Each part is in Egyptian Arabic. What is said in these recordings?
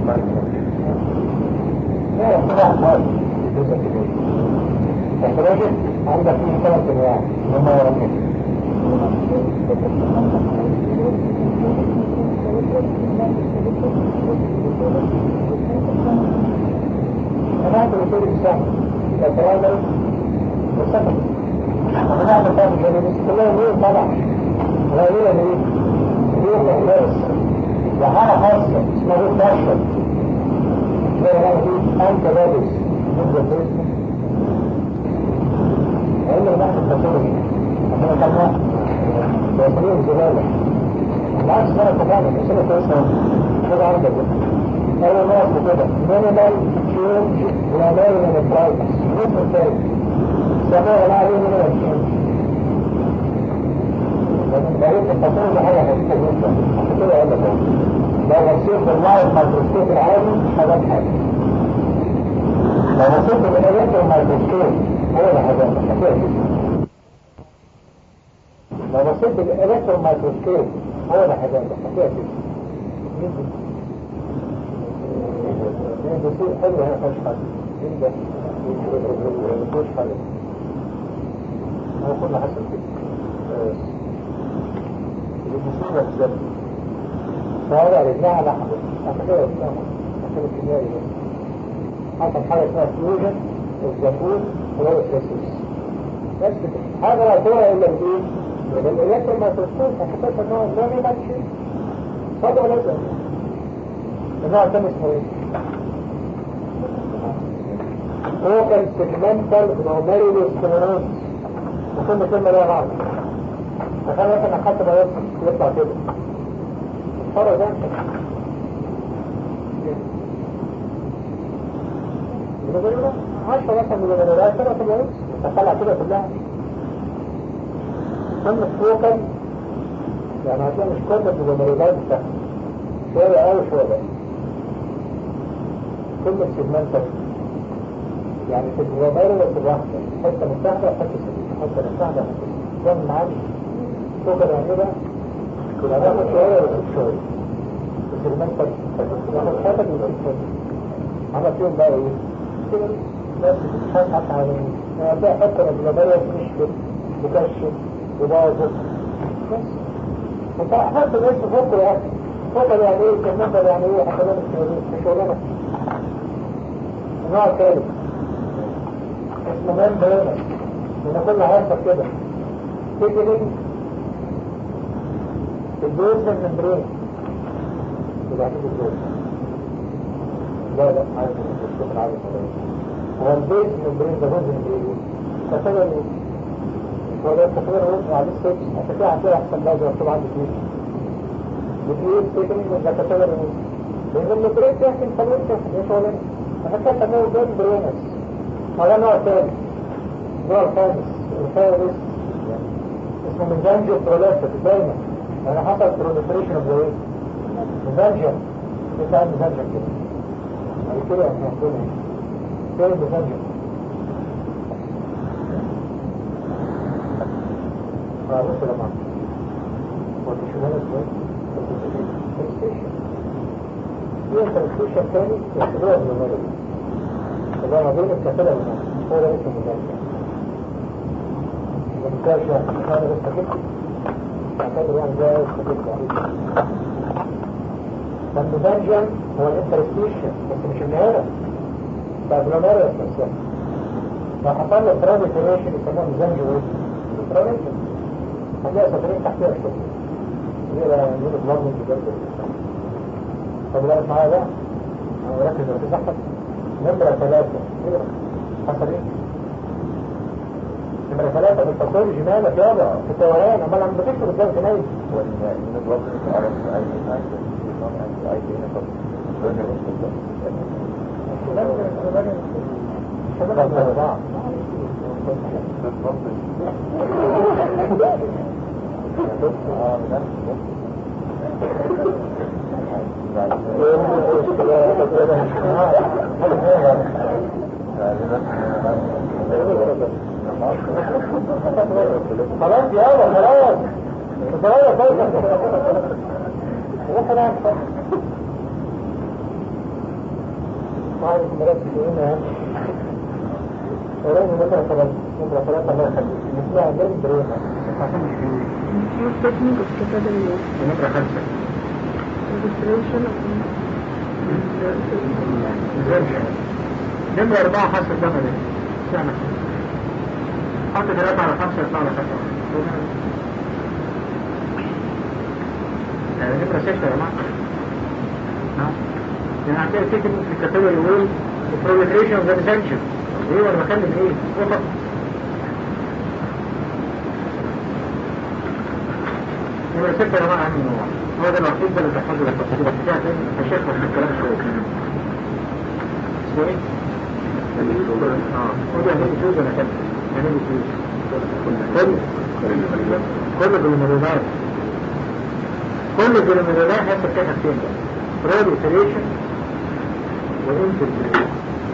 لا اختراع خالص اختراجت عندك فيه ثلاث انواع هم ورمين انا هذا الوصول السهل يتراجع وسهل انا هذا الثاني الجديد كلها مين طبعا قليلة ليه؟ ليه تحدث وحالة خاصة اسمها روت باشر زي ما في انت بابس ضد الفيسبوك علم البحث البشري عشان كان وصلين الزبالة بالعكس ده اتفقنا الأسئلة كويسة كده عندك أول ناس كده مينيمال تشينج ولا من البرايتس الرقم الثالث سموه لا عليه مينيمال تشينج لكن بقيت التصوير ده حاجة خفيفة جدا عشان كده أقول لك لو وصلت باللايف مايكروسكوب العادي حاجات حاجة لو وصلت بالإلكترو مايكروسكوب هو ده حاجات خفيفة جدا لو وصلت بالإلكترو مايكروسكوب هو ده حاجات خفيفة جدا مين بيصير حلو هنا فيش حاجة مين ده؟ مفيش حاجة هو كله حسب كده المصيبة الزبط فهذا رجعها لحظة عشان كده اسمها عشان الكيميائي بس حصل حاجة اسمها فيوجن الزفور هو الكسوس بس كده هذا لا ترى إلا بإيه؟ لأن الإلكترو مايكروسكوب فحسيت إن هو إسلامي ماتشي صدق ولا لازم النوع الثاني اسمه إيه؟ هو كان سيجمنتال نوميريلو سكليروز وكل كلمة ليها معنى تخيل مثلا حتى ما يطلع كده الفرق ده عشرة مثلا من الولايات سنة تبقى تطلع كده كلها ثم فوقا يعني هتلاقي مش كل الولايات بتاعها شوية أو شوية بقى كل السيجمنت يعني في الولايات بس الواحدة حتة متحدة وحتة سليمة حتة متحدة وحتة سليمة ده من معاني فوق العنبة كنا ناخد شوية ولا شوية بس المنتج ناخد حتى ولا شوية عمل فيهم بقى ايه كده بس بتتحاس حتى على يعني فيها حتة مجلبية بنشفل مكشف وباظر بس وطبعا حتى ليس فوق الأكل فوق يعني ايه كمثل يعني ايه حتى مش شغلانة النوع الثالث اسمه مان بيانة لأن كل عارفة كده تيجي البيزمنت ممبرين يبقى هتيجي البيزمنت لا لا عارف الشوف العادي هو البيز ممبرين ده جزء من ايه؟ تخيل ايه؟ هو ده التخيل هو عليه ستيبس عشان كده هتلاقي احسن بقى زي مكتوب عندي فيه بتقول تكنيك ده تخيل ايه؟ لان الممبرين ده يمكن خلوته ايه شغلانه؟ احنا كده سموه بين برينس هذا نوع ثاني النوع الخامس الخامس اسمه ميزانجيو برولاسيس دايما يعني حصل بروليفريشن اوف ذا ايه؟ ميزانجيوم بتاع ميزانجيوم كده يعني كده احنا عندنا ايه؟ فين ميزانجيوم؟ اه بص يا جماعه هو دي شغاله ازاي؟ اكستيشن في انترستيشن تاني يحسبوها بالمرة دي اللي هو ما بين الكفالة والمرة هو ده اسمه ميزانجيوم المكاشة انا بس كده اعتبر يعني ده كده فالمبرجن هو الانترستيشن بس مش النهاية فابلوناريا نفسها فحصل له ترانيفوريشن يسموه ميزان جوي ترانيفوريشن هتلاقي سطرين تحتها شوية يبقى يقول بلازمنج بجد طب بالك معايا بقى انا مركز لو تزحف نمرة ثلاثة حصل ايه؟ نمرة ثلاثة بالتصوير جمالك يابا في التوهان امال عم بتكتب ازاي تنين خلاص يابا خلاص خلاص خلاص عارف مرات هنا وراني نمرة ثلاثة نمرة ثلاثة الله يخليك اسمها جيم بريمة What technique of category is نمرة خمسة registration of نمرة أربعة حاسة الدم دي سنة حط ثلاثة على خمسة يطلع لك خمسة يعني نمرة ستة يا جماعة نعم يعني هتلاقي تكتب في الكاتيجوري يقول proliferation of the retention ايه وانا بكلم ايه؟ قطط نمرة ستة يا جماعة أهم نوع هو ده الوحيد ده اللي بيحفظ لك التفاصيل بس كده هتلاقي الشيخ في الكلام شوية اسمه ايه؟ اه هو ده هنيجي فيوز ولا كده؟ هنيجي فيوز كل كل بالمريضات كل بالمريضات هيحصل فيها حاجتين بقى proliferation وانفلتريشن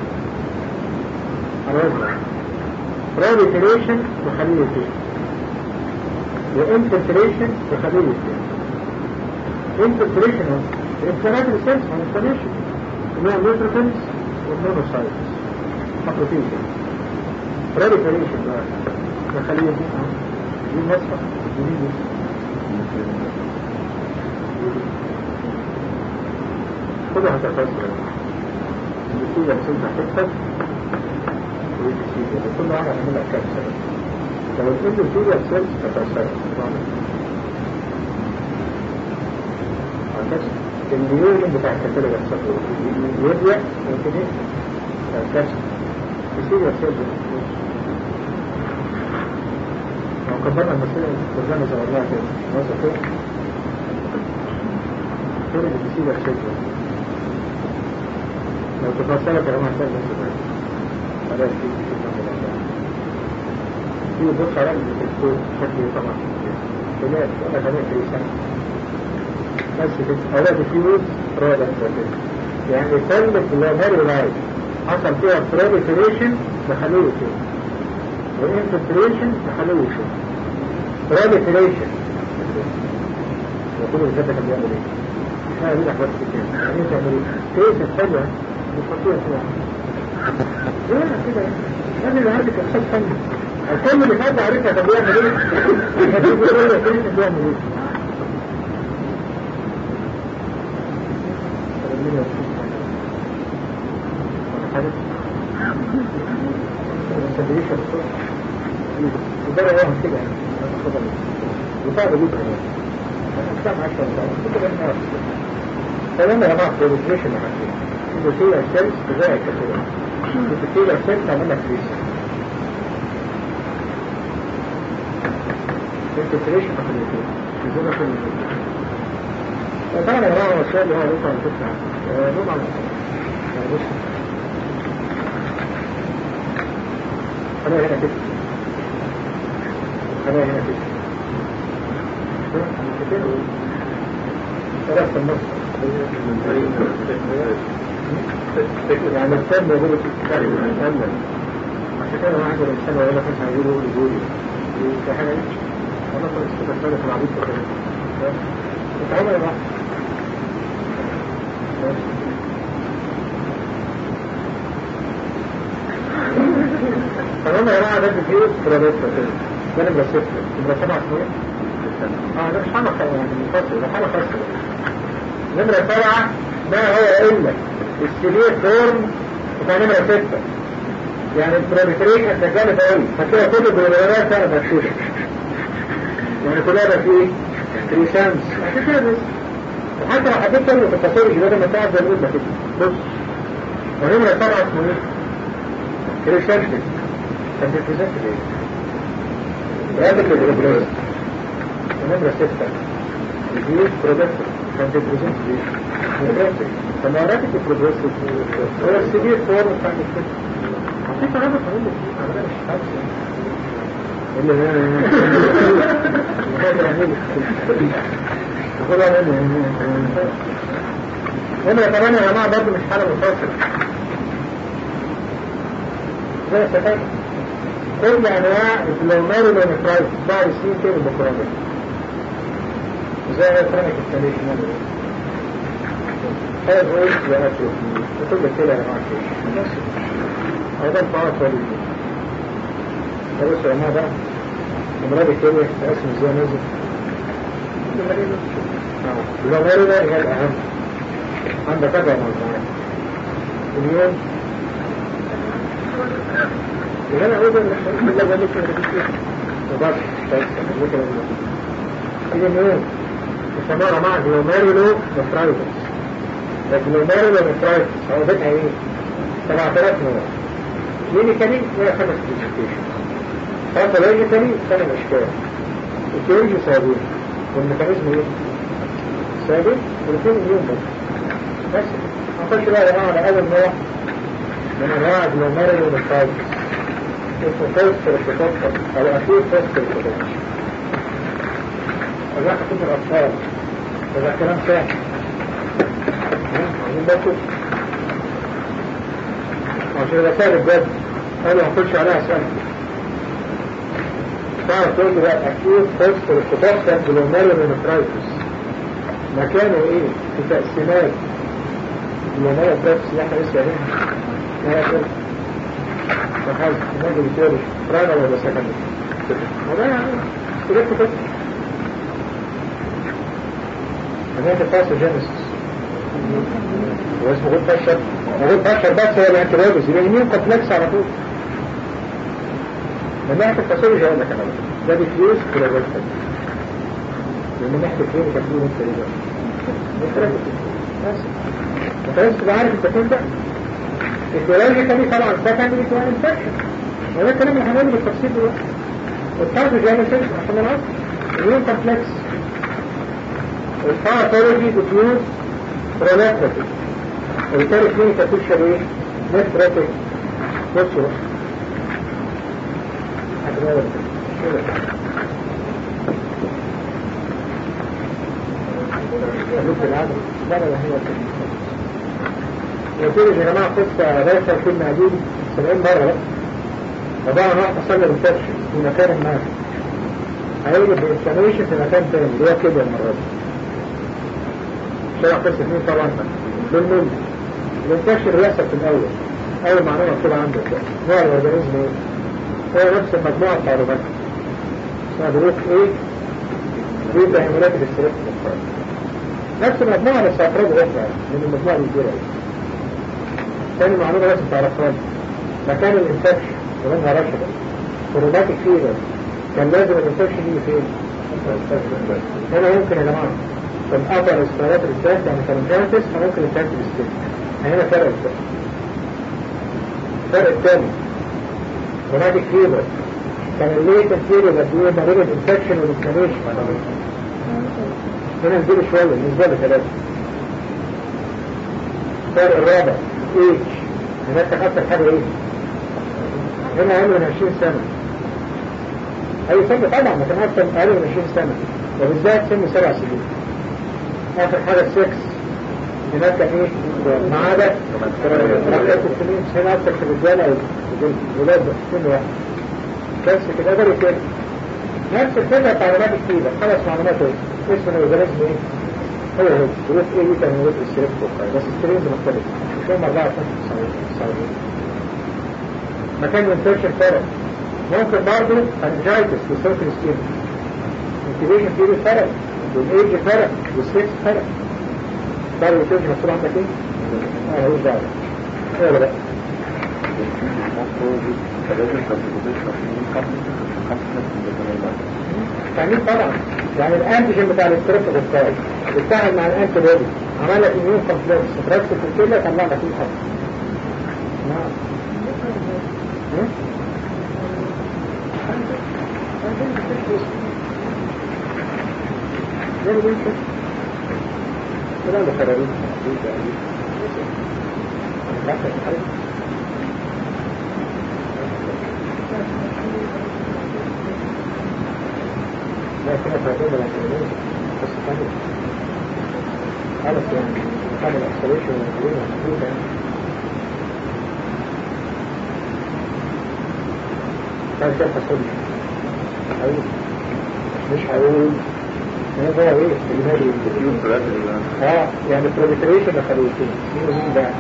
خلاص proliferation وخلية الفيش وانفلتريشن وخلية الفيش infiltration of inflammatory cells and inflammation اللي هو neutrophils والمونوسايتس ماكروفيجز proliferation بقى الخلية دي اه دي نصفة ودي نصفة كلها هتتفسر النتيجة بسيطة هتكسب والنتيجة كل واحد هيعمل لك كام سنة لو الانفلتريشن سيلز تتأثر عندك النيورين بتاع الكسر يحصل يبدأ يمكن الكسر يصير يحصل لو كبرنا المسألة كلنا زورناها كده نوصل فين فين اللي بيصير يحصل لو تفصلت يا جماعة سهل نفسه بلاش في في بص على الدكتور شكله طبعا بلاش انا كمان في سنة بس كده أولاد فيوز رادة يعني كل بلاناري لايف حصل فيها proliferation بخلية كده وانفلتريشن بخلية كده proliferation وكل الكتاب كان بيعمل ايه؟ لا دي لحظة كده يعني ايه تعمل ايه؟ كيس الحلوة بتحطيها فيها ايه كده لازم يبقى عندك احساس فني الفيلم اللي فات عرفها كان بيعمل ايه؟ كان بيعمل ايه؟ وده رأيهم كده وصعب جدا الساعة 10 ساعة فلما يا جماعة بروليفريشن حاجتين البكتيريا سيلز بزرع الكثيرة البكتيريا سيلز تعمل لك فريس الانفلتريشن خليتين الزوجة في طبعا يا جماعة السؤال اللي هو يطلع على فكرة نوم على يعني بص خليها هنا كده خليها هنا كده ثلاثة النص يعني الثاني يقول الثاني عشان كده ما عندنا الإنسان ولا لك مثلا يقولوا يقولوا في حاجة ايه؟ أنا أصلا استفدت في العبيد كده انت عمر يا بحر فلما يا جماعه ده فيه برابيت كده ده نمرة ستة نمرة سبعة سنين اه ده مش حاجة يعني منفصل ده حاجة خاصة نمرة سبعة ما هو إلا السبير فورم بتاع نمرة ستة يعني البرابيتريشن ده جامد قوي هتلاقي كل البرابيتريشن فعلا مكشوشة يعني كلها بقى فيه ريسانس عشان كده بس وحتى لو حبيت تعمل في التصوير بدل ما تقعد زي الأولى كده بص ونمرة سبعة اسمه ايه؟ كريسانتك كان بيبريزنت ايه؟ رابط للبروبلوز ونمرة ستة الجيوش برودكتور كان بيبريزنت ايه؟ بروبلوز فما رابط البروبلوز هو السبير فورم بتاع الكتب حطيت رابط هقول لك انا مش حاسس اللي هنا كمان يا جماعة برضه مش حالة منفصلة زي السفاك كل أنواع البلوماري لونفرايتس بعد سنين كده بكرامة زي الكرونيك التاليش هذا هو يأكل وكل كده يا جماعة بس هذا الفعال فالي ده بص يا جماعة بقى المراد الكيمياء تقسم ازاي نزل الجمهوري هي الأهم عندك أربع مجموعات اليوم اللي أنا أقول إن إلا ذلك وبعد إذا اليوم يسموها مع جلوميرولو نفرايتس الجلوميرولو نفرايتس هو بيتها إيه؟ 7000 نوع كلينيكالي هي خمس كلاسيفيكيشن باثولوجيكالي ثمان أشكال التيولوجي ثابت والميكانيزم ايه؟ ثابت والاثنين اليوم بس بس نخش بقى يا جماعه على اول نوع من انواع الجلوميرولو نفرايتس اسمه فوستر الكتوبر او اكيد فوستر الكتوبر الواحد كتب الاطفال ده كلام سهل عايزين بس عشان ده سهل بجد قالوا هنخش عليها سهل تعرف تقول لي بقى اكيد فوستر الكتوبر جلوميرولو نفرايتس مكانه ايه في تقسيمات الجلوميرولو نفرايتس اللي احنا لسه قايلينها لا يا فحاجة النادي بتقول رانا ولا سكن وده يعني كده كده هذا الباثوجينيسيس واسمه غول فاشر غول فاشر بس هو الانتيبيوتكس يبقى اميون كومبلكس على طول من ناحية الباثولوجي هقول لك انا ده ديفيوز كلوروفيل من ناحية الكلينيكال فيه انت ايه بقى؟ بس انت لازم تبقى عارف انت فين بقى الكلوروفيل طبعا سكندري تو انفكشن وده الكلام اللي هنقوله بالتفصيل دلوقتي الباثوجينيسيس عشان العصر اميون كومبلكس الباثولوجي ديفيوز بروناتريك وبالتالي الكلينيكال بيكشر ايه؟ نتراتيك بصوا بقى لا لا هي قلت يا جماعة قصة راسة كلمة دي 70 مرة بقى وضعنا واحد حصل له انفكشن في مكان ما هيجي بإنفلاميشن في مكان تاني اللي هو كده المرة دي شرح قصة مين طبعا بالمل الانفكشن بيحصل في الأول أول معلومة كده عندك نوع الأورجانيزم ايه؟ هو نفس المجموعة بتاع الروماتيك اسمها جروب ايه؟ بيبقى هيمولات الاستريس نفس المجموعة بس أفراد أخرى من المجموعة الكبيرة ثاني معلومة لازم تعرفها مكان الانفكشن ومنها رشدة كروماتيك فيبر كان لازم الانفكشن يجي فين؟ هنا يمكن يا جماعة في الأبر استرات الثالث يعني كارنجانتس فممكن الثالث بالستيك هنا فرق الثالث الفرق الثاني كروماتيك فيبر كان الليت الفيبر بديه ما بين الانفكشن والانفلاميشن هنا نزيل شوية بالنسبة لثلاثة الفرق الرابع ايج هناك اكتر حاجة ايه هنا اقل من 20 سنة اي سن طبعا ما كان اكتر اقل من 20 سنة وبالذات سن سبع سنين اخر حاجة السكس هناك كان ايه ما عدا اكتر في السنين هنا اكتر في الرجالة او الولاد سن واحد بس كده قدر كده نفس الفكرة بتاع معلومات كتيرة خمس معلومات ايه اسم الاورجانيزم ايه هو هو جروب ايه دي كان جروب السيريب بس السيريب مختلف مش هم أربعة صعبين مكان الانفكشن فرق ممكن برضه انجايتس والسيركل سكين انتبيشن فيه فرق والايج فرق والسكس فرق بعد الانتبيشن مكتوب عندك ايه؟ اه هو دعوة ايه ولا تعميل طبعا يعني الانتيجين بتاع الاستريس غفاي بيتفاعل مع الانتي بودي عمل لك اميون كومبلكس ركز في الكلى طلع لك فيه حاجه نعم كلام خرابيط لا كده فاتونا الانترنت بس ثانية خلاص يعني كان الاكسليشن والانترنت موجودة يعني كان كيف تقول هقول مش هقول هو هو ايه الجمالي اه يعني proliferation لخليتين مين ومين ده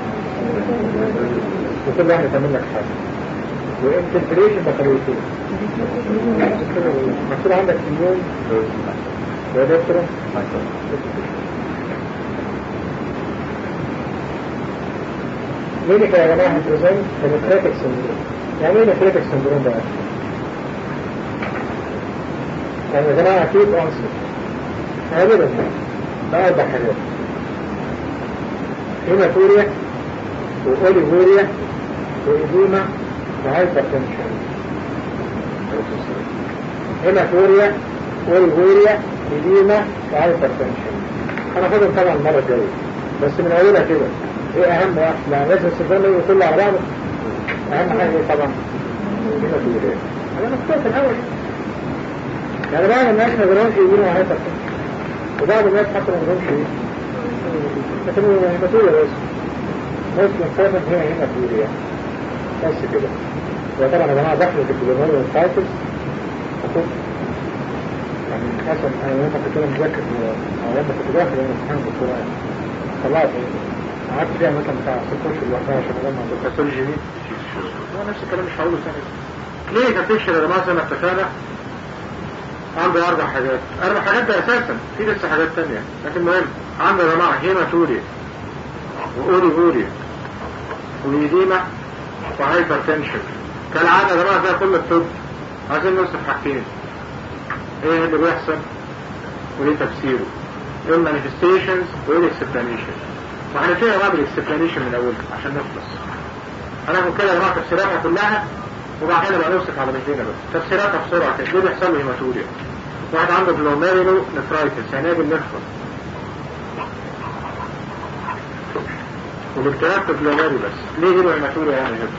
وكل واحد تعمل لك حاجة وانفلتريشن لخليتين مكتوب عندك مليون ودكتور مين يا جماعة بريزنت ديموكراتيك سندروم يعني ايه ديموكراتيك سندروم بقى؟ يعني يا جماعة اكيد انصر غالبا بأربع حاجات هيماتوريا وأوليفوريا وإديمة وهايبرتنشن هيماتوريا أوليفوريا إديمة وهايبرتنشن أنا خدهم طبعا المرة الجاية بس من أولها كده إيه أهم واحد؟ يعني لازم السلطان يجي كله على بعضه أهم حاجة إيه طبعا هيماتوريا أنا مكتوب في الأول يعني بعض الناس ما بيقولهمش يجيبوا هايبرتنشن وبعض الناس حتى ما بيقولهمش ايه لكن هو هيماتوريا بس بس الفورمن هي هيماتوريا بس كده وطبعا يا جماعه دخلت البلوماريا والفايتس أكون يعني مثلا انا لما كنت انا مذاكر او لما كنت داخل انا امتحان الدكتوراه يعني طلعت ايه قعدت فيها مثلا بتاع ست اشهر لوحدها عشان اجمع الباثولوجي دي هو نفس الكلام مش هقوله سنه ليه كانت يا جماعه زي ما اتفقنا عنده أربع حاجات أربع حاجات ده أساسا في لسه حاجات تانية لكن المهم عنده يا جماعة هيماتوريا وأوريفوريا وإيديما وهايبرتنشن كالعادة يا جماعة زي كل الطب عايزين نوصف حاجتين إيه اللي بيحصل وإيه تفسيره إيه المانيفستيشنز وإيه الإكسبلانيشن وهنبتدي يا جماعة بالإكسبلانيشن من أولها عشان نخلص هناخد كده يا جماعة تفسيراتها كلها وبعد كده بقى نوصف على رجلينا بس تفسيراتها بسرعة كده ليه بيحصل له هيماتوريا واحد عنده جلوميرولو نفرايتس يعني ايه بالنفر والاكتئاب في جلوميري بس ليه يجيله هيماتوريا يعني كده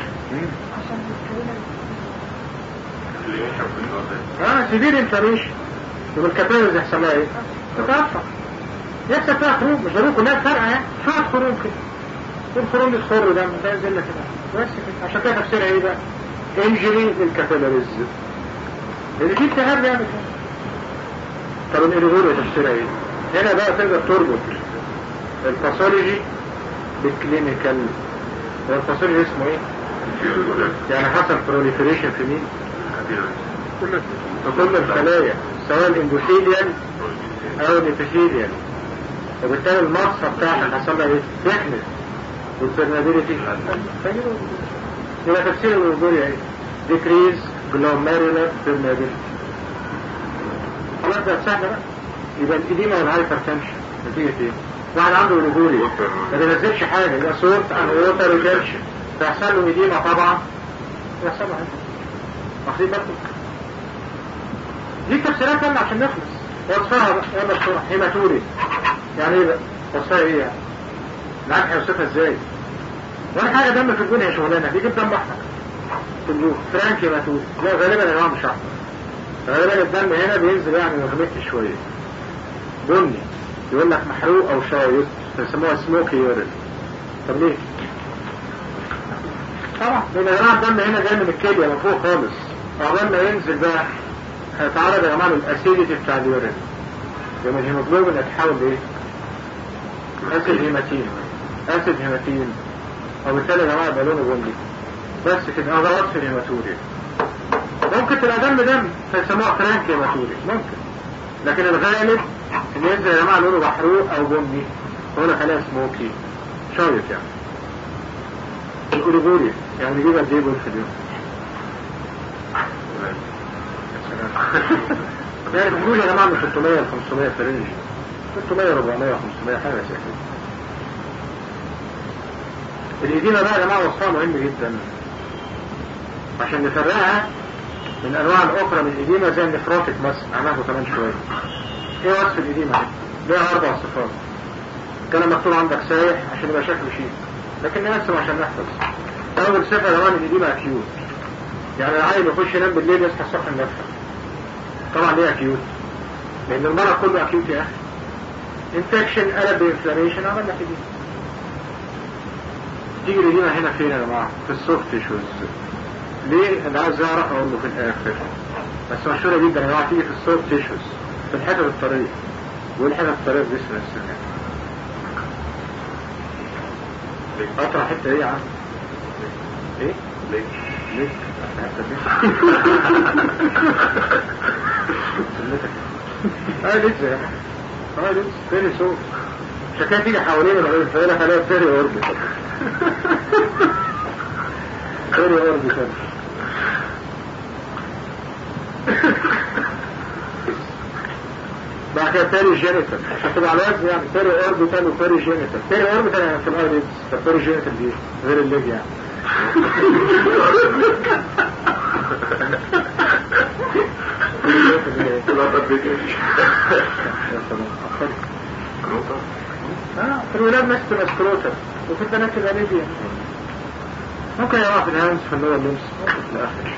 اه سيفير انفلاميشن يبقى الكابيلز يحصل لها ايه؟ تتقطع يحصل فيها خروج مش ضروري كلها فرقه يعني شويه خروج كده والخروج يصفر ده ده زي كده بس كده عشان كده تفسيرها ايه بقى؟ انجري للكابيلاريز اللي فيه التهاب يعني طب الإليفوريا تفسيرها ايه؟ هنا بقى تقدر تربط الباثولوجي بالكلينيكال هو الباثولوجي اسمه ايه؟ يعني حصل بروليفريشن في مين؟ في كل الخلايا سواء الاندوثيليال او الابيثيليال وبالتالي المصفى بتاعها حصل لها ايه؟ تحمل والبرنابيلتي يبقى تفسير الإليفوريا ايه؟ decrease glomerular permeability خلاص ده سهل بقى يبقى الإديمة والهايبرتنشن نتيجة ايه؟ واحد عنده الجولي ما بينزلش حاجة يبقى صوت عن ووتر ريتنشن فيحصل له إديمة طبعا يحصل له هايبر واخدين بالكم؟ دي تفسيرات يلا عشان نخلص وصفها بقى يلا بسرعة هيماتوري يعني ايه بقى؟ وصفها ايه يعني؟ العاد هيوصفها ازاي؟ ولا حاجة دم في الجون هي شغلانة بيجيب دم احمر في الجون فرانك هيماتوري لا غالبا يا جماعة مش احمر غالبا الدم هنا بينزل يعني مغمق شوية بني يقول لك محروق او شايط بيسموها سموكي يورين طب ليه؟ طبعا لان يا جماعه الدم هنا جاي من الكليه من فوق خالص فعقبال ما ينزل بقى هيتعرض يا جماعه للاسيديتي بتاع اليورين يوم الهيموجلوبين يتحول لايه؟ اسيد هيماتين اسيد هيماتين وبالتالي يا جماعه يبقى لونه بني بس كده انا ضربت في الهيماتوريا ممكن تبقى دم دم فيسموها فرانك هيماتوري ممكن لكن الغالب ان ينزل يا جماعه لونه محروق او بني هنا خلايا سموكي شايط يعني الأوليفوريا يعني بيجيب قد ايه بول في اليوم يعني بنقول يا جماعه من 600 ل 500 في رينج 600 400 500 حاجه زي كده الإديمة بقى يا جماعه وصفها مهم جدا عشان نفرقها من انواع الاخرى من الإديمة زي النفروتك مثلا هناخده كمان شويه ايه وصف الإديمة دي؟ ليها اربع صفات كان مكتوب عندك سايح عشان يبقى شكله شيك لكن نقسم عشان نحفظ اول صفة يا جماعه الإديمة اكيوت يعني العيل يخش ينام بالليل يصحى الصبح النفسه طبعا ليه اكيوت لان المرض كله اكيوت يا اخي انفكشن قلب بانفلاميشن عمل لك دي تيجي الإديمة هنا فين يا جماعه في السوفت تيشوز ليه انا عايز اعرف اقول له في الاخر بس مشهوره جدا يا جماعه تيجي في السوفت تيشوز في الحاجة الطريق وايه الحاجة الطريق دي اسمها السنة قطع حتة ايه يا عم ايه ليه ليه حتة ليه سنتك اه لسه يا اه لسه تاني صوت مش كده تيجي حوالين العين فيقول لك عليها تاني اوربت تاني اوربت بعد كده تاني جينيتال عشان تبقى على وزن يعني تاني اوربيتال وتاني جينيتال تاني اوربيتال يعني في الايريدز تاني جينيتال دي غير الليج يعني في الولاد نفس مسكروتر وفي البنات تبقى ليبيا ممكن يقع في الهامس في اللور لمس ممكن في الاخر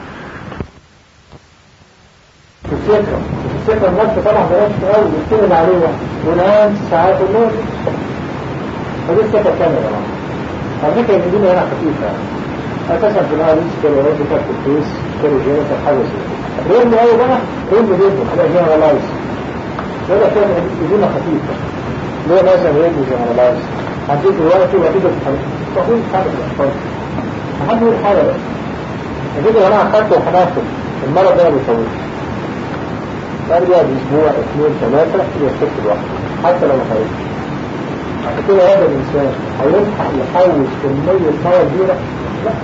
الفكرة الفكرة النفس طبعا بلاش قوي يشتغل عليها والهامس ساعات النور فدي الفكرة الثانية يا جماعة على فكرة ان الدنيا هنا خفيفة يعني اساسا في الهامس كده يرد كده في الفيس كده جيرة حاجة زي كده ريم قوي بقى ريم جدا كده جنرالايز ولا كده الدنيا خفيفة ليه مثلا ريم جنرالايز هتيجي دلوقتي وهتيجي في حاجة تقول حاجة في الأطفال محد يقول حاجة بقى هتيجي يا جماعة خدت وهناخد المرض ده ما بيطولش بعد بعد اسبوع اثنين ثلاثة يختفي لوحده حتى لو ما خرجش عشان كده هذا الانسان هيلحق يحوش كمية مية كبيرة لا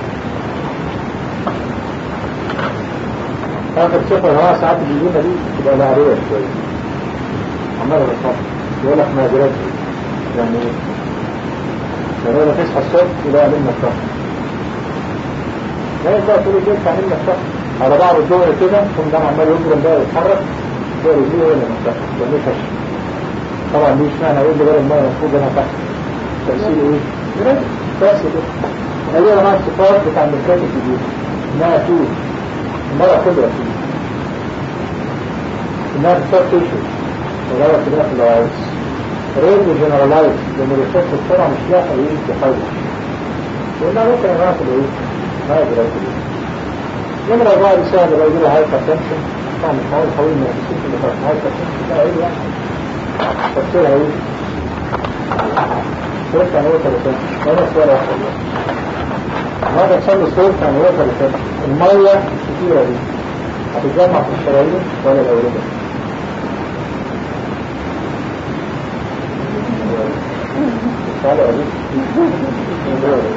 اخر صفة هو ساعات الجيجينة دي تبقى نارية شوية عمالة بالصبر يقول لك نازلات يعني ايه؟ يعني لما تصحى الصبح يبقى منك صح لا يبقى تقول لي ينفع منك صح على بعض الدول كده ثم ده عمال يضرب بقى يتحرك ده رجليه ولا مفتاح ده فش طبعا دي اشمعنى اقول لي بدل ما المفروض انا تحت تأثير ايه؟ جرد تأثير ايه؟ هذه يا جماعه الصفات بتاع المكات الجديد انها تود المرة كلها تود انها تصاب تشو وغير كده في العوايز ريد جنرالايز لان الريسبت بسرعه مش لاقي ايه يحوش لانها ممكن يا جماعه تبقى ايه؟ ما يقدر يقول نمرة أربعة بسبب لو يجيله هايبر تنشن طبعا مش حوالي حوالي من السيستم اللي كانت هايبر تنشن لا ايه يعني تفسيرها ايه؟ صوت عن وقت اللي هنا سؤال واحد ماذا تصلي صوت عن وقت اللي المية الكتيرة دي هتتجمع في الشرايين ولا الأوردة؟ السؤال أولي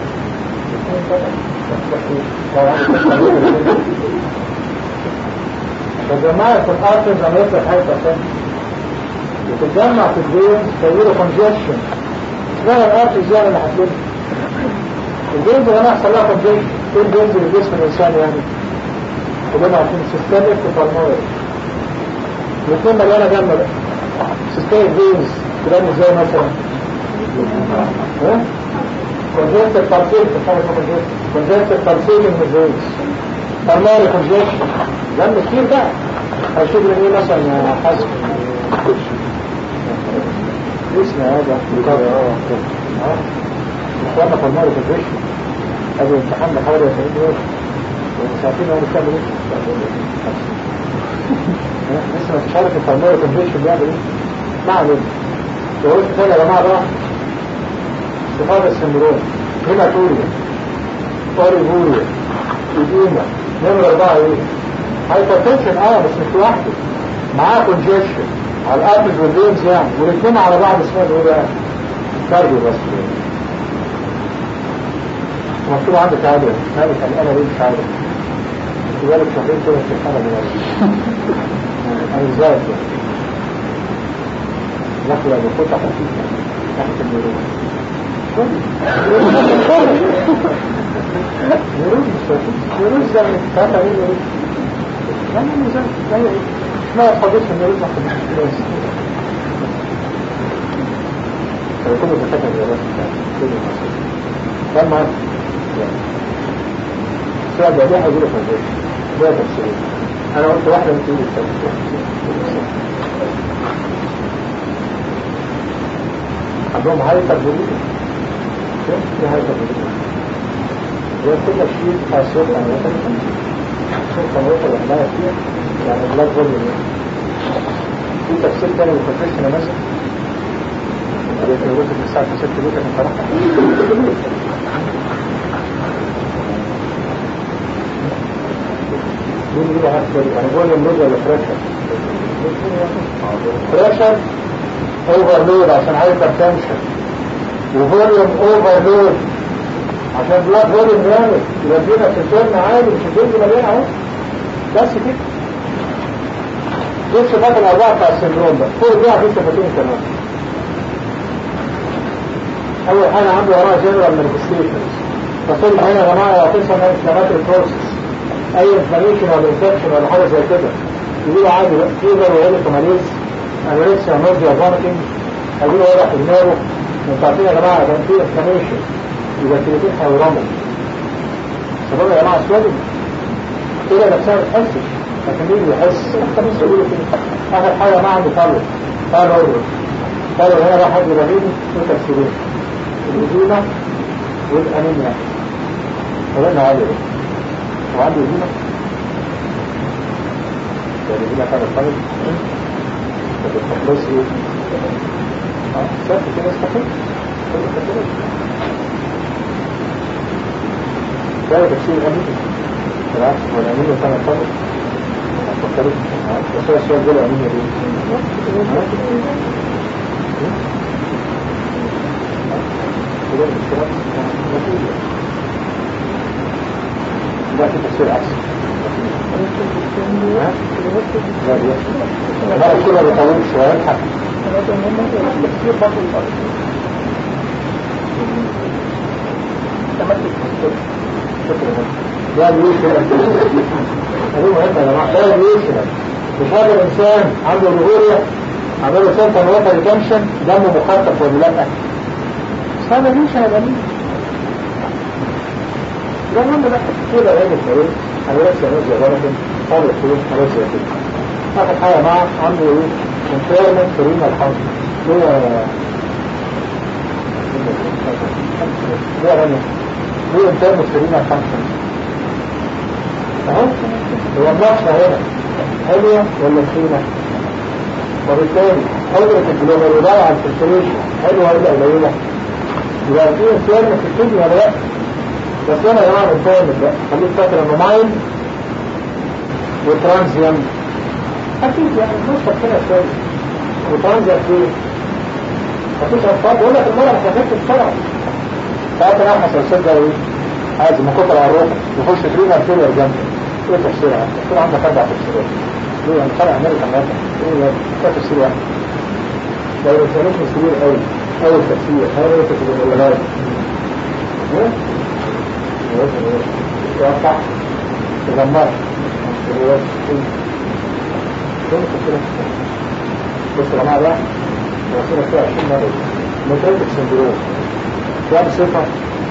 فجماعة الارتز لما يطلق هايبر وتتجمع في الجينز تغيره كونجيشن اسمها الارتز يعني اللي هتجيب الجينز لما يحصل لها كونجيشن ايه الجينز اللي جسم الانسان يعني كلنا عارفين سيستمك وفارموري الاثنين مليانة جنب سيستمك جينز كلام ازاي مثلا ها congested pulsation حاجة اسمها congested pulsation من الجوينز pulmonary congestion دم كتير بقى هيشوف لي ايه مثلا حسب اسم هذا اه اخوانا pulmonary congestion هذا امتحان بحوالي 40 يوم ومش عارفين هو بيعمل ايه لسه ما تشارك الpulmonary congestion بيعمل ايه ما علينا وقلت تاني يا جماعه بقى استفادة السندروم هيماتوريا طاريبوريا إديمة نمرة أربعة إيه؟ هايبرتنشن اه بس مش لوحده معاه كونجيشن على الأبز والبينز يعني والاثنين على بعض اسمها إيه بقى؟ كارديو بس مكتوب عندك عادة مالك أنا ليه مش عارف كنت بالك شهرين كده في الحالة دلوقتي أنا إزاي كده لكن لو كنت خفيفة تحت النيرون نيروز ده تعرف عليه نيروز لا لا نيروز لا لا ما تحضرش النيروز ما تحضرش فيكون الدكاتره النيروز كل المصير ده المهم السؤال ده ليه هيجيله فانديشن ليه تفسير انا قلت واحده من تقول عندهم هايبر بوليميا في هذا الوجود وكل شيء حاصل عن وطن صوت عن وطن وحدها فيه يعني بلاد فوليوم في تفسير تاني للكونفكشن مثلا قريت الوقت من الساعة 6 بيتك انت رحت مين اللي بقى هكذا يعني فوليوم لود ولا بريشر بريشر اوفرلود عشان هايبر تنشن وفوليوم اوفرلود عشان بلاد فوليوم جامد يودينا في الجرم عالي مش الجرم مليان اهو بس كده دي الصفات الاربعه بتاع السندروم ده كل دي في صفتين كمان اول حاجه عنده وراها جنرال مانيفستيشنز فكل هنا يا جماعه يعطينا انفلاماتوري بروسس اي انفلاميشن ولا انفكشن ولا حاجه زي كده يقولوا عادي بقى فيبر وهيليكوماليز انوركسيا نوزيا فوميتنج هيقولوا واضح في دماغه انتوا عارفين يا جماعه ده في انفلاميشن يبقى الكرياتين هيرموا سبب يا جماعه سوالف كده نفسها ما بتحسش لكن مين بيحس خمس يقولوا كده اخر حاجه ما عنده طلب طلب اورد طلب هنا بقى حد رهيبي وتفسيرين الإديمة والأنيميا فلنا عالي وعنده إديمة الإديمة كان الطلب فبتخلص إيه؟ اه سبت كده استخدم ده تفسير الأنيميا بالعكس والأنيميا كان الطلب فكرت بس هو السؤال ده الأنيميا دي كده الاشتراك نتيجة ده في تفسير أحسن لا بيحصل لا كده بيطول شوية الحق ده بيوصل هذه مهمة يا جماعة ده بيوصل مش هذا الإنسان عنده ظهورية عمله سنتر ووتر ريتنشن دمه مخطط ولا لا هذا ليش هذا ليه ده المهم بقى كده راجل كريم انا لسه نازل ولكن هذا الفلوس خلاص يا كده اخر حاجه معاه عنده ايه انفيرمنت فرينا الحمد هو ده غني هو انفيرمنت فرينا الحمد اهو هو النقصة هنا حلوة ولا تخينة وبالتالي قدرة الجلوبال على الفلتريشن حلوة ولا قليلة يبقى في انسان في الكيدي ولا لا بس انا يا جماعه انسان ده خليك فاكر انه مايل وترانزيان اكيد يعني مش كده شويه وترانزيان ايه مفيش اطفال بيقول لك المرة ما خفتش بسرعه ساعات انا احسن صدق ايه عايز من كتر على الروح يخش ترينا فيلر جنبه ايه تفسيرها؟ تفسير عندك اربع تفسيرات ايه يعني فرع امريكا مثلا ايه يعني ده تفسير واحد لو الانسانات مش كبير قوي اول تفسير هذا هو تفسير الولاد يوقع تدمر بص يا جماعه ده وصلنا فيها 20 مره متريتك سندروم ده بصفه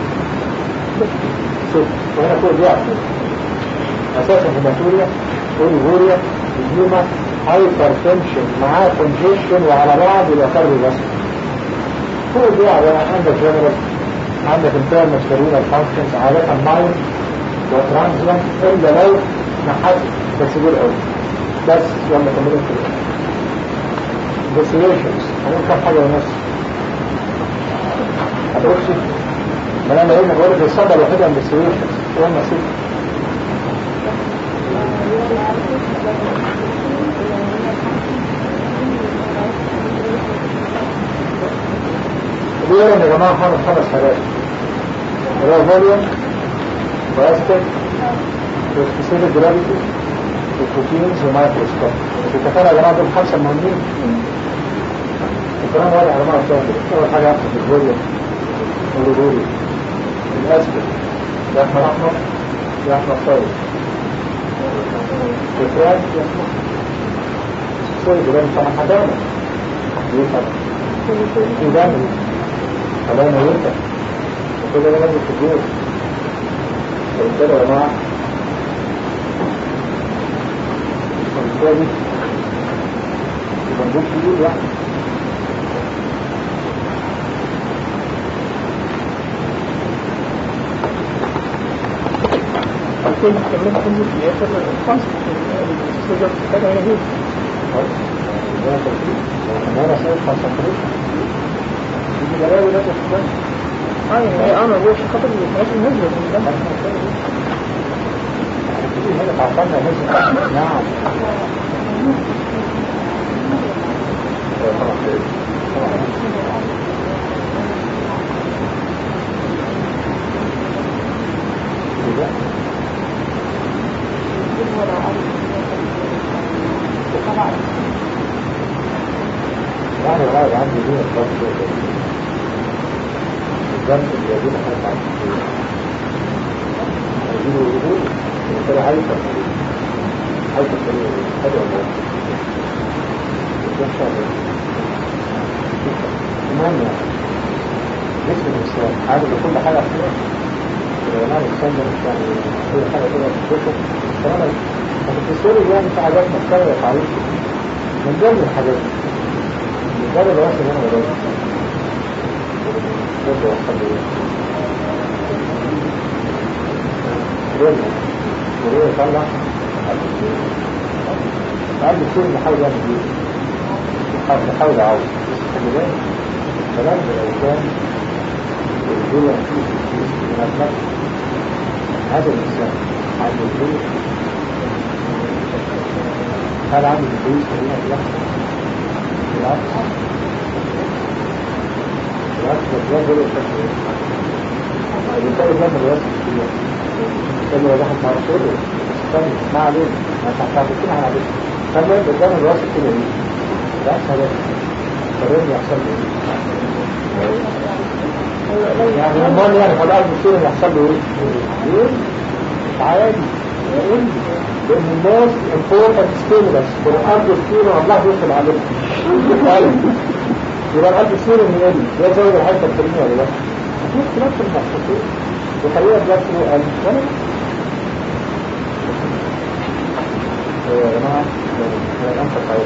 صفر وهنا فوق دي عقل اساسا هيماتوريا اوليفوريا اديما هايبر تنشن معاه كونجيشن وعلى بعض يبقى فرد بس فوق دي على عندك جنرال عندك انترنال سيرينال فانكشنز عادة مايند وترانزيان الا لو نحس بس دول قوي بس يلا كملين كده ديسيليشنز هنقول كام حاجة ونص هتقولش ما انا قلنا بقول لك الصدى الوحيدة من ديسيليشنز هو النصيب دول يا جماعة خمس خمس حاجات اللي هو فوليوم واستك وسبيسيفيك جرافيتي وبروتينز ومايكروسكوب اتفقنا يا جماعة دول خمسة مهمين الكلام واضح يا جماعة الشاطر أول حاجة أحسن الفوليوم والرجولي الأسبك ده أحمر أحمر ده أحمر صاير الفراج ده أحمر صاير ده طبعا حدامة ليه طبعا في دم خلانا ينفع وكل ده لازم تجوز فبالتالي يا جماعة وبالتالي يبقى نجوم كبير يعني كل كمان كل في اخر الخمس السجن كده هي لكن هنا سيد كونسنتريشن دي بلاوي ده تفكر اه يعني هي اه موجود عشان خاطر الحاجات النزلة من الدم هنا تعطلنا هنا نعم يعني غاية عندي دين الضغط الجنب اللي يجب حتى عن الشيء يجب الوجود ويصير هيفا هيفا الطريق هذا هو المهم يعني جسم الإنسان عادة كل حاجة فيها الإيمان الإنسان ده مش يعني كل حاجة كده بتشوفه تمام لكن في السوري يعني في حاجات مختلفة تعريف من ضمن الحاجات من ضمن الوصف هنا ولا برضه وصل لي رينا ورينا يطلع قبل كتير نحاول يعمل ايه نحاول نحاول يعوض بس خلي بالك الكلام ده لو كان الدنيا في نفسك هذا الإنسان عنده الفلوس هل عنده الفلوس خلينا في نفسه بالعكس بالعكس ده ده ده بالتالي ده الواسع كتير كان هو واحد مع رسوله استنى ما عليه ما تعرفين على عليه خلي قدام الواسع كده ايه ده سلام فريد يحصل له يعني المال يعني خلاص المصير اللي يحصل له ايه؟ ايه؟ عادي يقول لان الناس important stimulus for الارض ستيرو الله يوصل عليهم يبقى الارض ستيرو من ايه؟ ده زي الحته الكريمه ولا لا؟ في اختلاف في المحسوسين وخلينا بلاك له قال ولا يا جماعه انا انت قاعده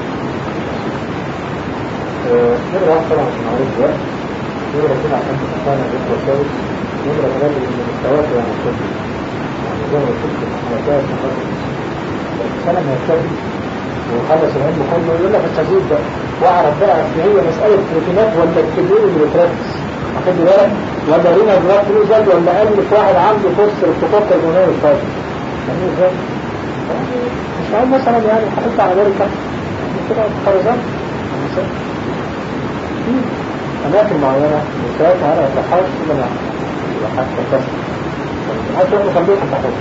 نمرة واحد طبعا عشان نعرف ده نمرة اثنين عشان تفهمنا الرزق والثالث نمرة ثلاثة ان مستواك يعني الطفل يعني زي ما قلت لك حركات سنة ما يتكلم وخلص العلم كله يقول لك التزيد ده واعرف بقى ان هي مسألة بروتينات ولا الكبير اللي بتركز واخد بالك ولا رينا بلاك زاد ولا ألف واحد عنده فرصة ارتقاق الهرمونات الفاضي يعني ازاي؟ مش معقول مثلا يعني حطيت على بالي كده كده خرزان مثلا في أماكن معينة مستويات معينة ما تحاولش إلا مع حتى تصل حتى لو خليك تحاول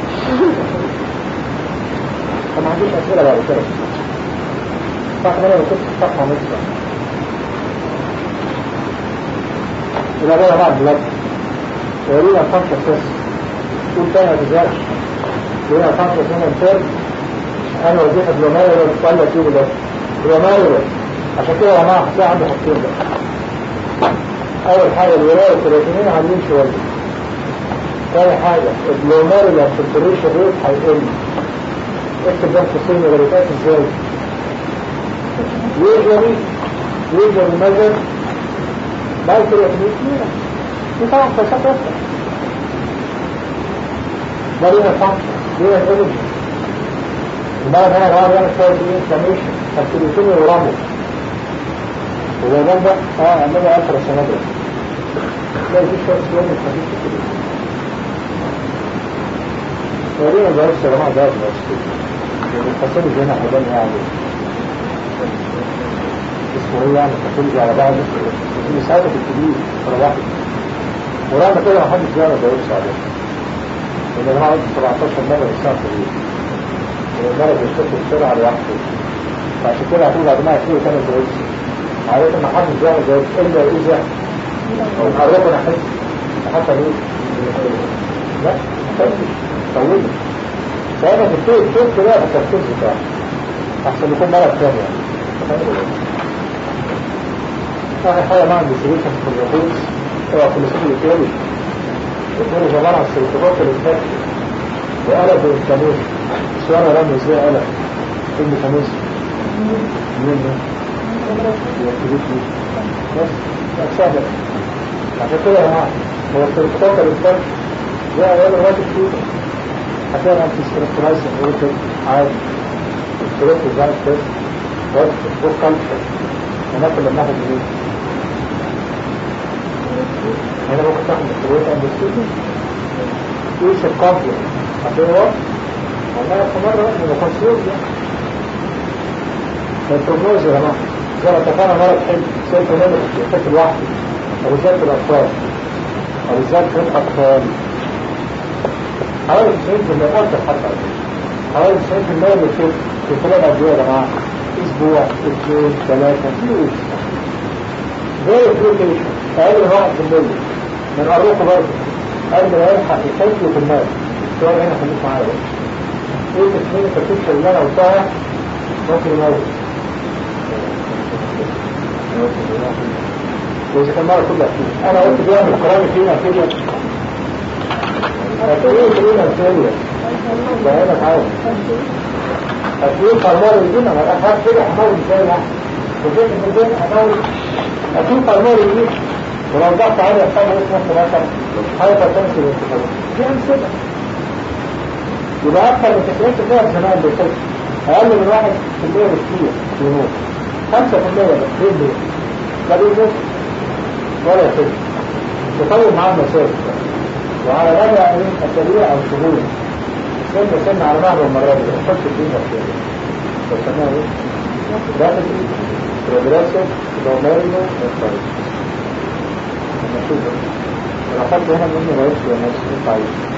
فما عنديش أسئلة بعد كده صح أنا لو كنت صفحة نصف إلى بقى بعد بلاد ورينا الفانكشن تيست قول تاني يا تجارة ورينا الفانكشن تيست أنا وظيفة بلوماريو ولا تيجي ده بلوماريو عشان كده يا جماعة هتلاقي عنده حاجتين ده أول حاجة الولاية الثلاثينين عاملين شوية ثاني حاجة البلوماريو الفلتريشن ريت هيقل اكتب ده في السن غريبات ازاي يجري يجري مجر بعد كده يتميت ميرا دي طبعا فلسفة أكتر ده ليها فانكشن ليها انرجي المرض هنا غير يعمل شوية ايه انفلاميشن التليفون ورمه وده ده ده اه عملها ألترا سنادرة تلاقي في شوية سواد خفيف كده ورينا ده بس يا جماعة ده بس الفصل هنا حبان يعني اسمه ايه يعني الفصل على بعض اسمه ساعته في الكبير على واحد ورغم كده ما حدش جانا ده يرسى عليه لان انا قعدت 17 مرة الساعة في الكبير والمرض بيشتكي بسرعة لوحده فعشان كده هتقول بعد ما يحكي كان الجواز عادة ما حدش بيعمل جواز إلا إذا قربنا أنا أحس حتى ليه لا تنسش طويل فأنا بتبتدي تشوف كده بالتفكير بتاعه أحسن يكون مرض ثاني يعني آخر حاجة مع الديستريشن في الريبورتس هو في الاسم الإيطالي يكون عبارة عن السيرتوبات الإنفكت وقلب الإنفلاميشن السؤال رمي ازاي قلب ايه الميكانيزم منين ده يكتبت بس سهلة عشان كده يا جماعة هو السيرتوبات الإنفكت ده أول واحد فيه هتلاقي أنت ستريسترايسن أوريتد عادي الستريس الزايد تيست بس بوك كالتشر هناك اللي بناخد ايه هنا ممكن تاخد الكروت عند السيدي ايش الكومبلكس عشان هو والله في مرة من الفصول يعني البروجنوز يا جماعة زي ما اتفقنا مرض حلو سيلف نمر يحتاج لوحده او بالذات في الاطفال او بالذات في الاطفال حوالي 90% قلت حتى حوالي 90% من الشيء في خلال قد ايه يا جماعة اسبوع اثنين ثلاثة فيو زي الفلوكيشن اقل من واحد في المية من قريته برضه قبل ما يلحق يحيي في الناس سؤال هنا خليك معايا بقى ايه تسمين التكتيك اللي انا قلتها ممكن يموت وإذا كان مرة كلها فيه أنا قلت بيعمل كرامي فينا كده هتقول فينا الثانية بقينا تعالى هتقول فرمار الدين أنا الأخوات كده حمار ازاي يعني وجيت من الدين أحاول هتقول فرمار الدين ولو ضغط عليه يحصل له اسمه مثلا هايبر تنسي الانتفاضة دي أمثلة يبقى أكثر من 90% في زمان بيصير أقل من واحد في المية بكتير يموت خمسة في المية بس ليه ليه؟ لا بيموت ولا يفيد تطول معاه المسائل وعلى مدى أسابيع أو شهور سن سن على مهر المرة دي تحط الدين بكتير بسموها إيه؟ رابطي بروجريسيف دومينو انفاريس لما نشوف أنا أحط هنا مني ما يكفي الناس ينفع يكفي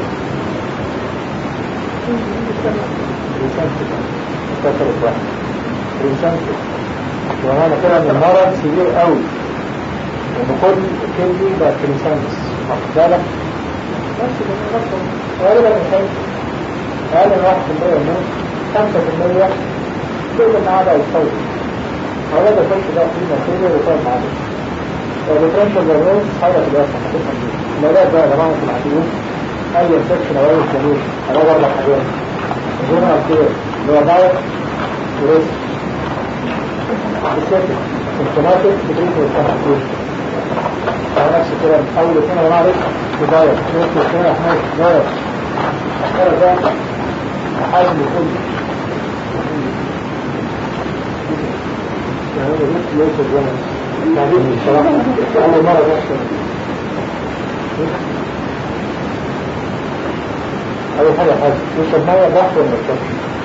كسرت واحد ريسنتك وهذا كده ان المرض كبير قوي وان كل كلمة بقى كريسانس واخد بالك بس كده رقم غالبا الحين اقل من واحد في المية يموت خمسة في المية كل ما عدا يتطور هذا ده كل ده فيه نتيجة ويطور معاه والديفرنشال دايجنوز حاجة في الأسفل هتفهم دي العلاج بقى يا جماعة في العديد أي انفكشن أو أي جميل علاج أربع حاجات جنرال كير اللي هو دايت وريسك سبيسيفيك سيمتوماتيك تدريس والتنفيذ على نفس كده اول اثنين يا جماعه ريسك دايت ريسك اثنين احمد دايت اخيرا ده حاجه بكل يعني ريسك ليس الزمن تعبير بصراحه اول مره بحصل أول حاجة حاجة يشرب مية ضغط ولا يشرب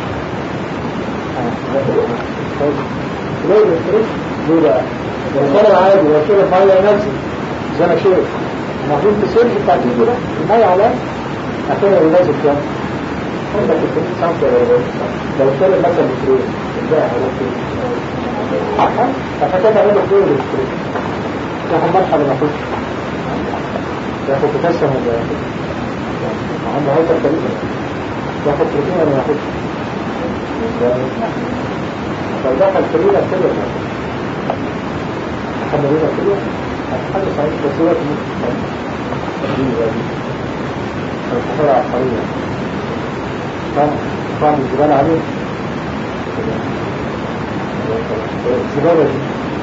ليه بيفرش؟ ليه بقى؟ الإنسان عادي لو شرب مية نفسي زي ما شرب المفروض تسيرش بتاعت ايده ده المية على أخيرا لازم كام؟ عندك الفريق سامسة ولا لو شرب مثلا بترين ازاي هروح فين؟ عشان كده تعملوا كتير بالفريق ياخد مرحلة ما ياخدش ياخد بوتاسيوم ولا ياخد عنده هايبر كاليزم ياخد بروتين ولا ما ياخدش لو دخل كليلة كده حد بينا كده هتحدث عن بصورة دي دي الحفرة عقارية طبعا طبعا الجبال عليه الزبالة دي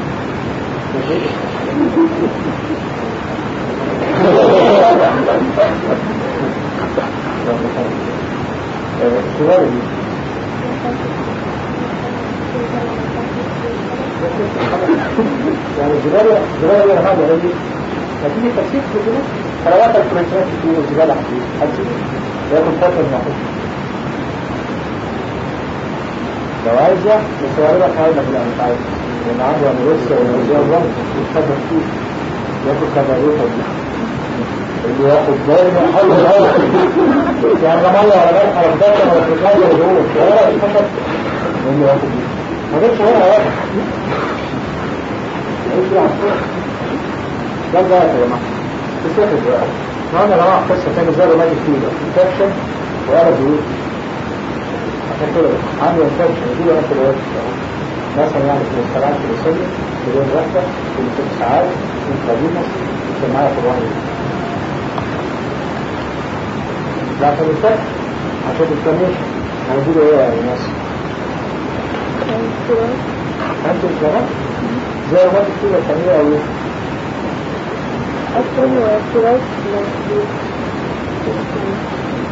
الزبالة دي يعني الزبالة الزبالة دي هذا هي هتيجي تفسير في كده حلوات الكريسمات كتير الزبالة هتيجي هتيجي ياخد فترة من أخوك لو عايزة مصورة لك حاجة في الأمس عايز لأن عنده أنا لسه وزي الرمز يتفضل فيه ياخد كباريطة دي اللي ياخد بالي حل يعني لا مية ولا ملح ولا بطاطا ولا فكاهة ولا دهون ولا يتفضل اللي ياخد دي ما جبتش هنا واحد ده ده يا جماعة تستفد بقى نعم يا جماعة قصة تاني زي روماتيك فيبر انفكشن وقلب جلوس عشان كده عنده انفكشن دي بقى في الوقت مثلا يعني في السبعات في السجن بدون رحلة في ست ساعات من قديمة في معايا في الوحيد لكن الفكر عشان الكميشن هنجيله ايه يا ناس؟ انت الجرات زي ما تكتب الثانية او ايه؟ أصلا واعتراف مظبوط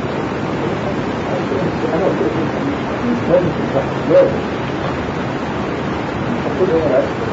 انا قلت لك لازم تفتح لازم المفروض هنا الأسفل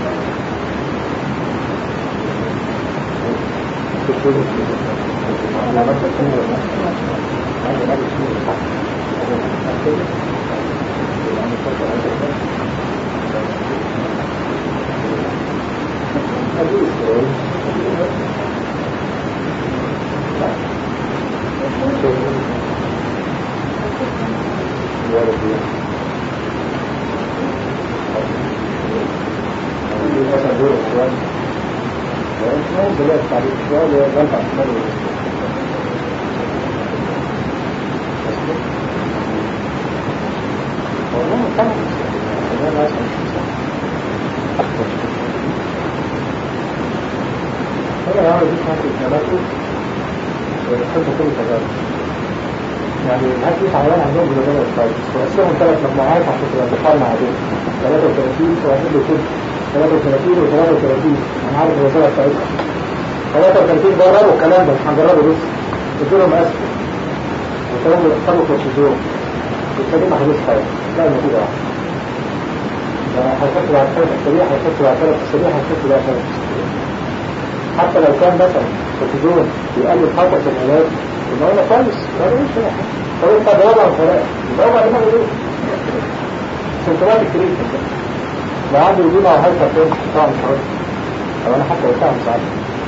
يعني هات في حيوان عندهم جلوبال سبايكس وقسمهم ثلاث مجموعات عشان تبقى مقارنة عادية 33 واحد له كده 33 و 33 انا عارف الوزارة بتاعتها 33 جربوا الكلام ده مش هنجربه لسه قلت لهم اسفل وكانوا بيختاروا كورتيزون بالتالي ما خدوش حاجة لا النتيجة واحدة يعني هيحط بعد ثلاث اسابيع هيحط بعد ثلاث اسابيع هيحط بعد ثلاث اسابيع حتى لو كان مثلا كورتيزون بيقلل خطر العلاج يبقى هو كويس ما بيقولش اي حاجه طب انت وضع وفراء يبقى هو علمها ايه؟ سيمتومات الكريتيك لو عنده يجيب على هايبر تنشن طبعا مش عارف او انا حتى قلتها مش عارف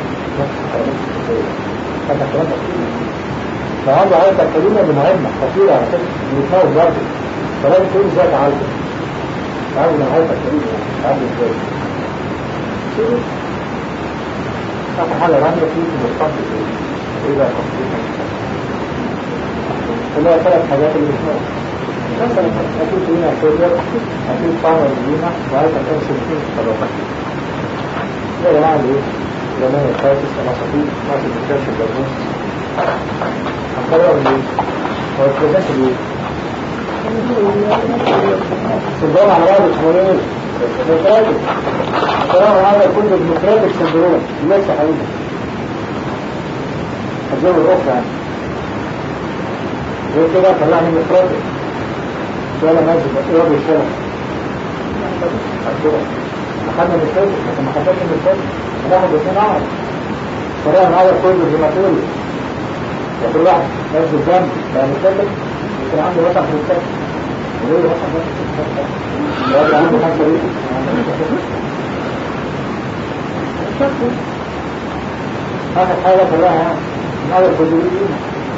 حتى الكلام ده كتير لو عنده هايبر كلمه دي مهمه خطيره على فكره بيتناول برضه فلازم تقول ازاي تعالجه تعالج من هايبر كلمه تعالج ازاي اخر حاجه رميه فيه في المستقبل ايه بقى اللي هو ثلاث حاجات اللي بنسمعها مثلا اكيد هنا فيلر اكيد طعم الزينة وعايز اكنسل فيه الصداقة ده يا جماعة ايه؟ زمان الفاتس الاساطير ما في الكاش الجرموس هنقرر من ايه؟ هو البريزنت ايه؟ سندروم على بعض اسمه ايه؟ ديمقراطيك الكلام هذا كله ديمقراطيك سندروم لسه حبيبي الجو الأخرى يعني غير كده طلعني من الفراتك ولا نازل ايه رب الشلح أخذنا من الفاتك لكن ما خدناش من الفاتك هناخد اثنين عمر فريق العمر كله زي ما تقول وكل واحد نازل جنب لأن الفاتك يكون عنده وسع في الفاتك وليه وسع في الفاتك ولا عنده خمسة ليه آخر حاجة كلها يعني من أول كليين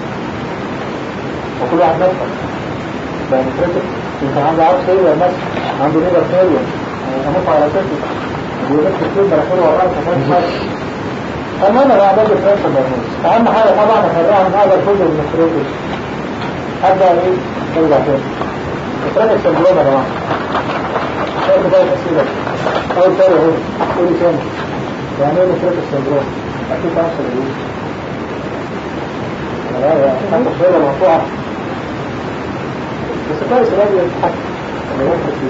وكل واحد نفسه بقى مفرطة يمكن عنده عرض سيئة مثلا عنده نيبر سيئة أموت على سيئة ويقول كتير براكين وراء كمان حاجة المهم بقى ده ديفرنشال دايجنوز أهم حاجة طبعا أفرقها من أول كل المفرطة أبدأ إيه؟ أرجع تاني مفرطة سندروم يا جماعة ايه بداية أسئلة أول سؤال هو قولي تاني يعني ايه مفرطة سندروم؟ أكيد تعرف الإيه؟ لا لا حتى الصورة مقطوعة بس كويس الراجل يضحك اللي يفرق في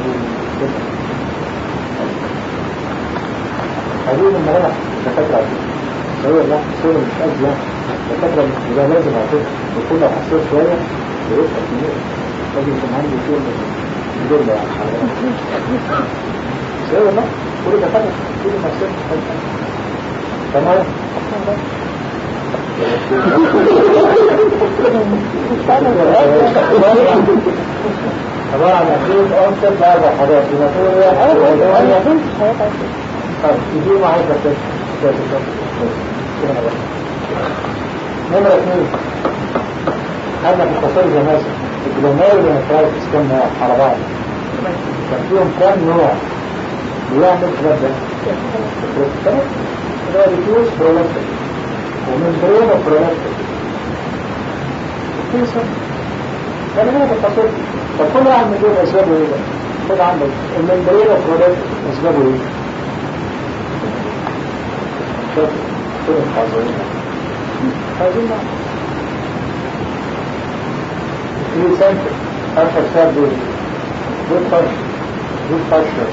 هذه من هنا دكاترة هو لا صورة مش أجل دكاترة إذا لازم أعطيك وكل لو حسيت شوية بيفرق كتير لازم يكون عندي شيء من دول يعني سوى لا كل دكاترة كل ما حسيت تمام عبارة عن أكيد أنصر بعض الحاجات هيماتوريا طيب يجي معايا بس نمرة اثنين أنا في التصوير زي مثلا الجلومير والنفرايتس كم نوع على بعض كان فيهم كم نوع بيعمل خلاف ده اللي هو ريفيوز برولكتيك وممبرين وبرولكتيك في سنة يعني هنا بالتصوير فكل واحد من دول أسبابه إيه ده؟ خد عندك الممبرين وبرولكتيك أسبابه إيه؟ شوف شوف الحاضرين عايزين في سنتر أشهر سبب جود فاشر جود فاشر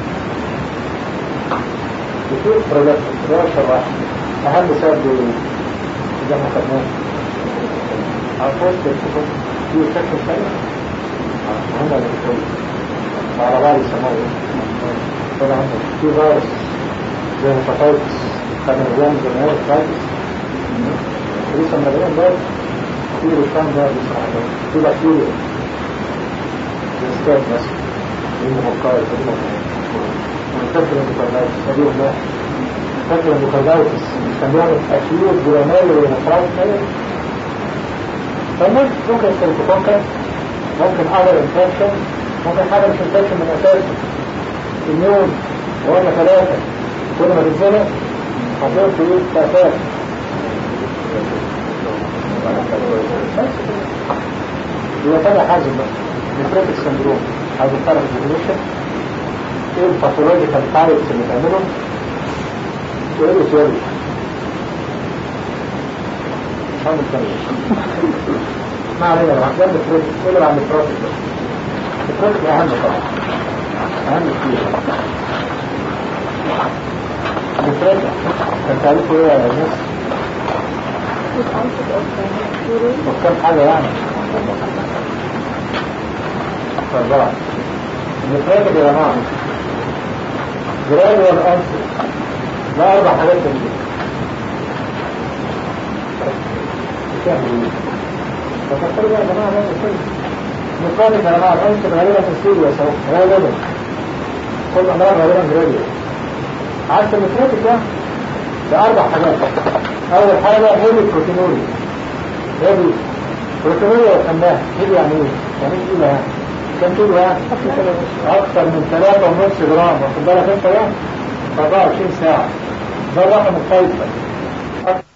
كتير برولكتيك ده أشهر واحد أهم سبب زي ما خدناه عفوت بالكتب في شكل ثاني هم اللي بيقولوا على بعض يسموه طبعا في فيروس زي الهيباتيتس خدنا مليان زي ما هي الهيباتيتس لسه مليان برضه في ريشان ده لسه عندهم في بكتيريا زي ستات مثلا دي مبقاية دي مبقاية ونفكر اندوكاردايتس ادي ولا فاكر اندوكاردايتس كان بيعمل اكيوت جرانال ونفرايت كده فممكن ممكن السيركوفونكا ممكن اذر انفكشن ممكن حاجه مش انفكشن من اساسه النيون ولا ثلاثه كل ما تتزنق هتلاقي في ايه تأثير هي تاني حاجة بقى نفريتك سندروم عايز تعرف الديفينيشن ايه الباثولوجيكال تايبس اللي تعملهم وايه السيولوجي مش عامل تاني ما علينا بقى ده النفريتك ايه اللي بعد النفريتك ده النفريتك اهم طبعا اهم كتير النفريتك كان تعرفوا ايه يا ناس with onset of urine وكم حاجة يعني أربعة النفريتك يا جماعة جرادوال أنسل لا أربع حاجات تنجي فكروا بقى يا جماعة ما يصير نفريتك يا جماعة أنسل غالبا تنسيل يا سوء غالبا كل أمراض غالبا جرادوال عارف النفريتك ده ده أربع حاجات أول حاجة هيلي بروتينوري هيلي بروتينوري وسماها هيلي يعني إيه؟ يعني إيه يعني؟ كم كيلو يعني؟ أكثر من ثلاثة ونص جرام واخد بالك أنت يعني؟ 24 ساعة ده الرقم الفيصل